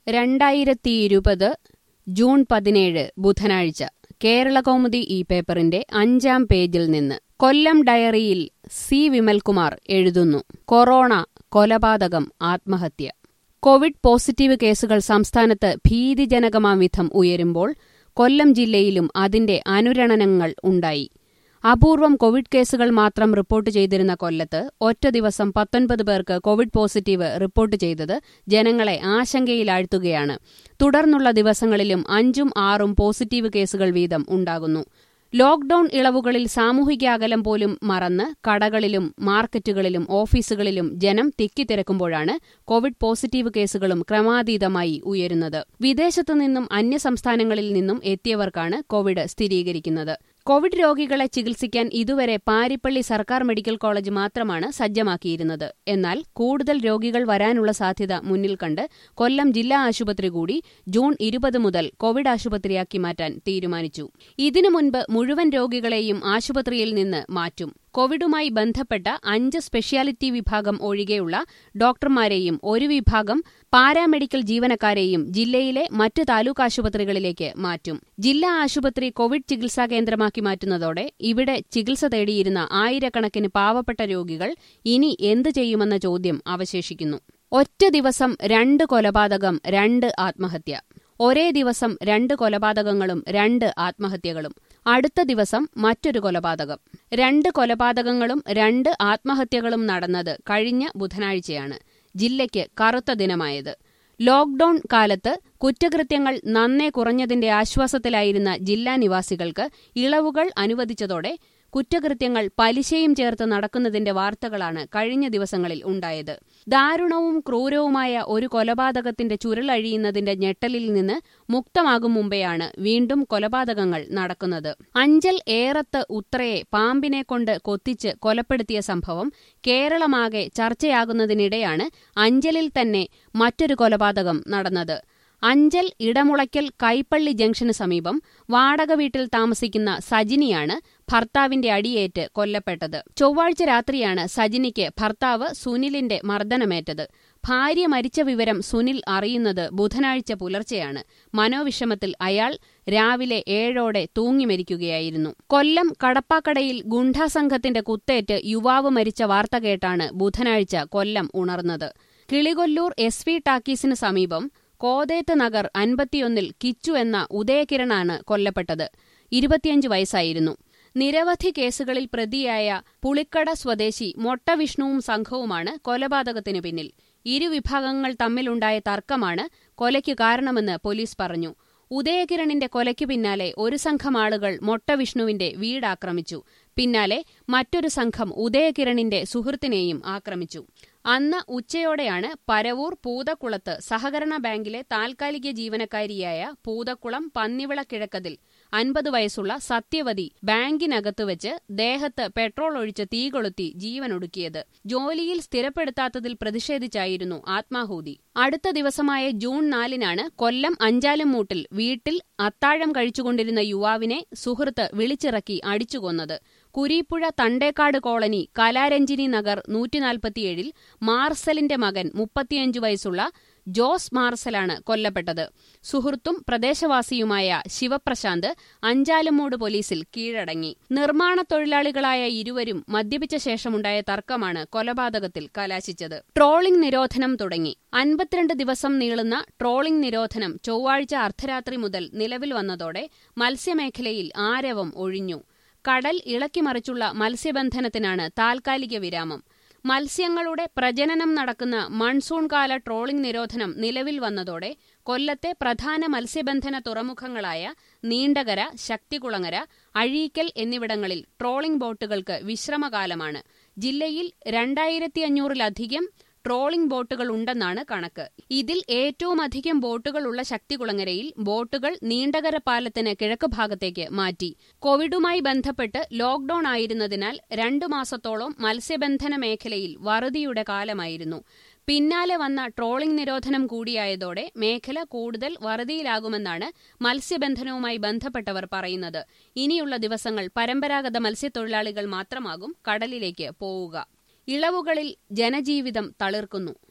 രണ്ടായിരത്തിയിരുപത് ജൂൺ പതിനേഴ് ബുധനാഴ്ച കേരളകൗമുദി ഈ പേപ്പറിന്റെ അഞ്ചാം പേജിൽ നിന്ന് കൊല്ലം ഡയറിയിൽ സി വിമൽകുമാർ എഴുതുന്നു കൊറോണ കൊലപാതകം ആത്മഹത്യ കോവിഡ് പോസിറ്റീവ് കേസുകൾ സംസ്ഥാനത്ത് ഭീതിജനകമാം വിധം ഉയരുമ്പോൾ കൊല്ലം ജില്ലയിലും അതിന്റെ അനുരണനങ്ങൾ ഉണ്ടായി അപൂർവം കോവിഡ് കേസുകൾ മാത്രം റിപ്പോർട്ട് ചെയ്തിരുന്ന കൊല്ലത്ത് ഒറ്റ ദിവസം പത്തൊൻപത് പേർക്ക് കോവിഡ് പോസിറ്റീവ് റിപ്പോർട്ട് ചെയ്തത് ജനങ്ങളെ ആശങ്കയിലാഴ്ത്തുകയാണ് തുടർന്നുള്ള ദിവസങ്ങളിലും അഞ്ചും ആറും പോസിറ്റീവ് കേസുകൾ വീതം ഉണ്ടാകുന്നു ലോക്ഡൌൺ ഇളവുകളിൽ സാമൂഹിക അകലം പോലും മറന്ന് കടകളിലും മാർക്കറ്റുകളിലും ഓഫീസുകളിലും ജനം തിക്കിത്തിരക്കുമ്പോഴാണ് കോവിഡ് പോസിറ്റീവ് കേസുകളും ക്രമാതീതമായി ഉയരുന്നത് വിദേശത്തു നിന്നും അന്യസംസ്ഥാനങ്ങളിൽ നിന്നും എത്തിയവർക്കാണ് കോവിഡ് സ്ഥിരീകരിക്കുന്നത് കോവിഡ് രോഗികളെ ചികിത്സിക്കാൻ ഇതുവരെ പാരിപ്പള്ളി സർക്കാർ മെഡിക്കൽ കോളേജ് മാത്രമാണ് സജ്ജമാക്കിയിരുന്നത് എന്നാൽ കൂടുതൽ രോഗികൾ വരാനുള്ള സാധ്യത മുന്നിൽ കണ്ട് കൊല്ലം ജില്ലാ ആശുപത്രി കൂടി ജൂൺ ഇരുപത് മുതൽ കോവിഡ് ആശുപത്രിയാക്കി മാറ്റാൻ തീരുമാനിച്ചു ഇതിനു മുൻപ് മുഴുവൻ രോഗികളെയും ആശുപത്രിയിൽ നിന്ന് മാറ്റും കോവിഡുമായി ബന്ധപ്പെട്ട അഞ്ച് സ്പെഷ്യാലിറ്റി വിഭാഗം ഒഴികെയുള്ള ഡോക്ടർമാരെയും ഒരു വിഭാഗം പാരാമെഡിക്കൽ ജീവനക്കാരെയും ജില്ലയിലെ മറ്റ് താലൂക്ക് ആശുപത്രികളിലേക്ക് മാറ്റും ജില്ലാ ആശുപത്രി കോവിഡ് ചികിത്സാ കേന്ദ്രമാക്കി മാറ്റുന്നതോടെ ഇവിടെ ചികിത്സ തേടിയിരുന്ന ആയിരക്കണക്കിന് പാവപ്പെട്ട രോഗികൾ ഇനി എന്തു ചെയ്യുമെന്ന ചോദ്യം അവശേഷിക്കുന്നു ഒറ്റ ദിവസം രണ്ട് കൊലപാതകം രണ്ട് ആത്മഹത്യ ഒരേ ദിവസം രണ്ട് കൊലപാതകങ്ങളും രണ്ട് ആത്മഹത്യകളും അടുത്ത ദിവസം മറ്റൊരു കൊലപാതകം രണ്ട് കൊലപാതകങ്ങളും രണ്ട് ആത്മഹത്യകളും നടന്നത് കഴിഞ്ഞ ബുധനാഴ്ചയാണ് ജില്ലയ്ക്ക് കറുത്ത ദിനമായത് ലോക്ഡൌൺ കാലത്ത് കുറ്റകൃത്യങ്ങൾ നന്നേ കുറഞ്ഞതിന്റെ ആശ്വാസത്തിലായിരുന്ന ജില്ലാ നിവാസികൾക്ക് ഇളവുകൾ അനുവദിച്ചതോടെ കുറ്റകൃത്യങ്ങൾ പലിശയും ചേർത്ത് നടക്കുന്നതിന്റെ വാർത്തകളാണ് കഴിഞ്ഞ ദിവസങ്ങളിൽ ഉണ്ടായത് ദാരുണവും ക്രൂരവുമായ ഒരു കൊലപാതകത്തിന്റെ ചുരുളഴിയുന്നതിന്റെ ഞെട്ടലിൽ നിന്ന് മുക്തമാകും മുമ്പെയാണ് വീണ്ടും കൊലപാതകങ്ങൾ നടക്കുന്നത് അഞ്ചൽ ഏറത്ത് ഉത്രയെ പാമ്പിനെ കൊണ്ട് കൊത്തിച്ച് കൊലപ്പെടുത്തിയ സംഭവം കേരളമാകെ ചർച്ചയാകുന്നതിനിടെയാണ് അഞ്ചലിൽ തന്നെ മറ്റൊരു കൊലപാതകം നടന്നത് അഞ്ചൽ ഇടമുളയ്ക്കൽ കൈപ്പള്ളി ജംഗ്ഷന് സമീപം വാടക വീട്ടിൽ താമസിക്കുന്ന സജിനിയാണ് ഭർത്താവിന്റെ അടിയേറ്റ് കൊല്ലപ്പെട്ടത് ചൊവ്വാഴ്ച രാത്രിയാണ് സജിനിക്ക് ഭർത്താവ് സുനിലിന്റെ മർദ്ദനമേറ്റത് ഭാര്യ മരിച്ച വിവരം സുനിൽ അറിയുന്നത് ബുധനാഴ്ച പുലർച്ചെയാണ് മനോവിഷമത്തിൽ അയാൾ രാവിലെ ഏഴോടെ തൂങ്ങി മരിക്കുകയായിരുന്നു കൊല്ലം കടപ്പാക്കടയിൽ ഗുണ്ടാസംഘത്തിന്റെ കുത്തേറ്റ് യുവാവ് മരിച്ച വാർത്ത കേട്ടാണ് ബുധനാഴ്ച കൊല്ലം ഉണർന്നത് കിളികൊല്ലൂർ എസ് വി ടാക്കീസിന് സമീപം കോതേത്ത് നഗർ അൻപത്തിയൊന്നിൽ കിച്ചു എന്ന ഉദയകിരണാണ് കൊല്ലപ്പെട്ടത് ഇരുപത്തിയഞ്ച് വയസ്സായിരുന്നു നിരവധി കേസുകളിൽ പ്രതിയായ പുളിക്കട സ്വദേശി മൊട്ട വിഷ്ണുവും സംഘവുമാണ് കൊലപാതകത്തിനു പിന്നിൽ ഇരുവിഭാഗങ്ങൾ തമ്മിലുണ്ടായ തർക്കമാണ് കൊലയ്ക്ക് കാരണമെന്ന് പോലീസ് പറഞ്ഞു ഉദയകിരണിന്റെ കൊലയ്ക്കു പിന്നാലെ ഒരു സംഘം ആളുകൾ മൊട്ടവിഷ്ണുവിന്റെ വീടാക്രമിച്ചു പിന്നാലെ മറ്റൊരു സംഘം ഉദയകിരണിന്റെ സുഹൃത്തിനെയും ആക്രമിച്ചു അന്ന് ഉച്ചയോടെയാണ് പരവൂർ പൂതക്കുളത്ത് സഹകരണ ബാങ്കിലെ താൽക്കാലിക ജീവനക്കാരിയായ പൂതക്കുളം പന്നിവിള കിഴക്കതിൽ അൻപത് വയസ്സുള്ള സത്യവതി ബാങ്കിനകത്ത് വെച്ച് ദേഹത്ത് പെട്രോൾ ഒഴിച്ച് തീ കൊളുത്തി ജീവനൊടുക്കിയത് ജോലിയിൽ സ്ഥിരപ്പെടുത്താത്തതിൽ പ്രതിഷേധിച്ചായിരുന്നു ആത്മാഹൂതി അടുത്ത ദിവസമായ ജൂൺ നാലിനാണ് കൊല്ലം അഞ്ചാലുംമൂട്ടിൽ വീട്ടിൽ അത്താഴം കഴിച്ചുകൊണ്ടിരുന്ന യുവാവിനെ സുഹൃത്ത് വിളിച്ചിറക്കി അടിച്ചുകൊന്നത് കുരീപ്പുഴ തണ്ടേക്കാട് കോളനി കലാരഞ്ജിനി നഗർ നൂറ്റിനാൽപ്പത്തിയേഴിൽ മാർസലിന്റെ മകൻ മുപ്പത്തിയഞ്ചു വയസ്സുള്ള ജോസ് മാർസലാണ് കൊല്ലപ്പെട്ടത് സുഹൃത്തും പ്രദേശവാസിയുമായ ശിവപ്രശാന്ത് അഞ്ചാലുമൂട് പോലീസിൽ കീഴടങ്ങി നിർമ്മാണ തൊഴിലാളികളായ ഇരുവരും മദ്യപിച്ച ശേഷമുണ്ടായ തർക്കമാണ് കൊലപാതകത്തിൽ കലാശിച്ചത് ട്രോളിംഗ് നിരോധനം തുടങ്ങി അൻപത്തിരണ്ട് ദിവസം നീളുന്ന ട്രോളിംഗ് നിരോധനം ചൊവ്വാഴ്ച അർദ്ധരാത്രി മുതൽ നിലവിൽ വന്നതോടെ മത്സ്യമേഖലയിൽ ആരവം ഒഴിഞ്ഞു കടൽ ഇളക്കിമറിച്ചുള്ള മത്സ്യബന്ധനത്തിനാണ് താൽക്കാലിക വിരാമം മത്സ്യങ്ങളുടെ പ്രജനനം നടക്കുന്ന മൺസൂൺ കാല ട്രോളിംഗ് നിരോധനം നിലവിൽ വന്നതോടെ കൊല്ലത്തെ പ്രധാന മത്സ്യബന്ധന തുറമുഖങ്ങളായ നീണ്ടകര ശക്തികുളങ്ങര അഴീക്കൽ എന്നിവിടങ്ങളിൽ ട്രോളിംഗ് ബോട്ടുകൾക്ക് വിശ്രമകാലമാണ് ജില്ലയിൽ രണ്ടായിരത്തി അഞ്ഞൂറിലധികം ട്രോളിംഗ് ബോട്ടുകൾ ഉണ്ടെന്നാണ് കണക്ക് ഇതിൽ ഏറ്റവും അധികം ബോട്ടുകൾ ഉള്ള ശക്തികുളങ്ങരയിൽ ബോട്ടുകൾ നീണ്ടകര പാലത്തിന് കിഴക്ക് ഭാഗത്തേക്ക് മാറ്റി കോവിഡുമായി ബന്ധപ്പെട്ട് ലോക്ഡൌൺ ആയിരുന്നതിനാൽ രണ്ടു മാസത്തോളം മത്സ്യബന്ധന മേഖലയിൽ വറുതിയുടെ കാലമായിരുന്നു പിന്നാലെ വന്ന ട്രോളിംഗ് നിരോധനം കൂടിയായതോടെ മേഖല കൂടുതൽ വറുതിയിലാകുമെന്നാണ് മത്സ്യബന്ധനവുമായി ബന്ധപ്പെട്ടവർ പറയുന്നത് ഇനിയുള്ള ദിവസങ്ങൾ പരമ്പരാഗത മത്സ്യത്തൊഴിലാളികൾ മാത്രമാകും കടലിലേക്ക് പോവുക ഇളവുകളിൽ ജനജീവിതം തളിർക്കുന്നു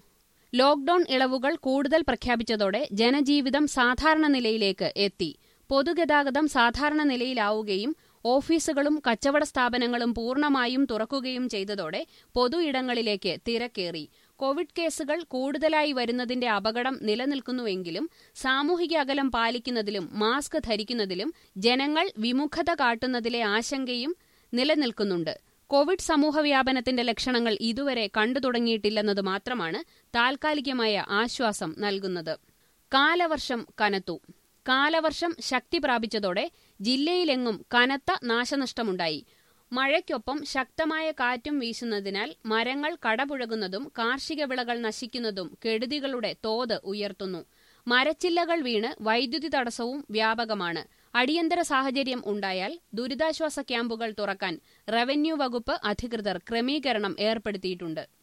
ലോക്ഡൌൺ ഇളവുകൾ കൂടുതൽ പ്രഖ്യാപിച്ചതോടെ ജനജീവിതം സാധാരണ നിലയിലേക്ക് എത്തി പൊതുഗതാഗതം സാധാരണ നിലയിലാവുകയും ഓഫീസുകളും കച്ചവട സ്ഥാപനങ്ങളും പൂർണ്ണമായും തുറക്കുകയും ചെയ്തതോടെ പൊതു ഇടങ്ങളിലേക്ക് തിരക്കേറി കോവിഡ് കേസുകൾ കൂടുതലായി വരുന്നതിന്റെ അപകടം നിലനിൽക്കുന്നുവെങ്കിലും സാമൂഹിക അകലം പാലിക്കുന്നതിലും മാസ്ക് ധരിക്കുന്നതിലും ജനങ്ങൾ വിമുഖത കാട്ടുന്നതിലെ ആശങ്കയും നിലനിൽക്കുന്നുണ്ട് കോവിഡ് സമൂഹവ്യാപനത്തിന്റെ ലക്ഷണങ്ങൾ ഇതുവരെ കണ്ടു തുടങ്ങിയിട്ടില്ലെന്നത് മാത്രമാണ് താൽക്കാലികമായ ആശ്വാസം നൽകുന്നത് കാലവർഷം കനത്തു കാലവർഷം ശക്തി പ്രാപിച്ചതോടെ ജില്ലയിലെങ്ങും കനത്ത നാശനഷ്ടമുണ്ടായി മഴയ്ക്കൊപ്പം ശക്തമായ കാറ്റും വീശുന്നതിനാൽ മരങ്ങൾ കടപുഴകുന്നതും കാർഷിക വിളകൾ നശിക്കുന്നതും കെടുതികളുടെ തോത് ഉയർത്തുന്നു മരച്ചില്ലകൾ വീണ് വൈദ്യുതി തടസ്സവും വ്യാപകമാണ് അടിയന്തര സാഹചര്യം ഉണ്ടായാൽ ദുരിതാശ്വാസ ക്യാമ്പുകൾ തുറക്കാൻ റവന്യൂ വകുപ്പ് അധികൃതർ ക്രമീകരണം ഏർപ്പെടുത്തിയിട്ടുണ്ട്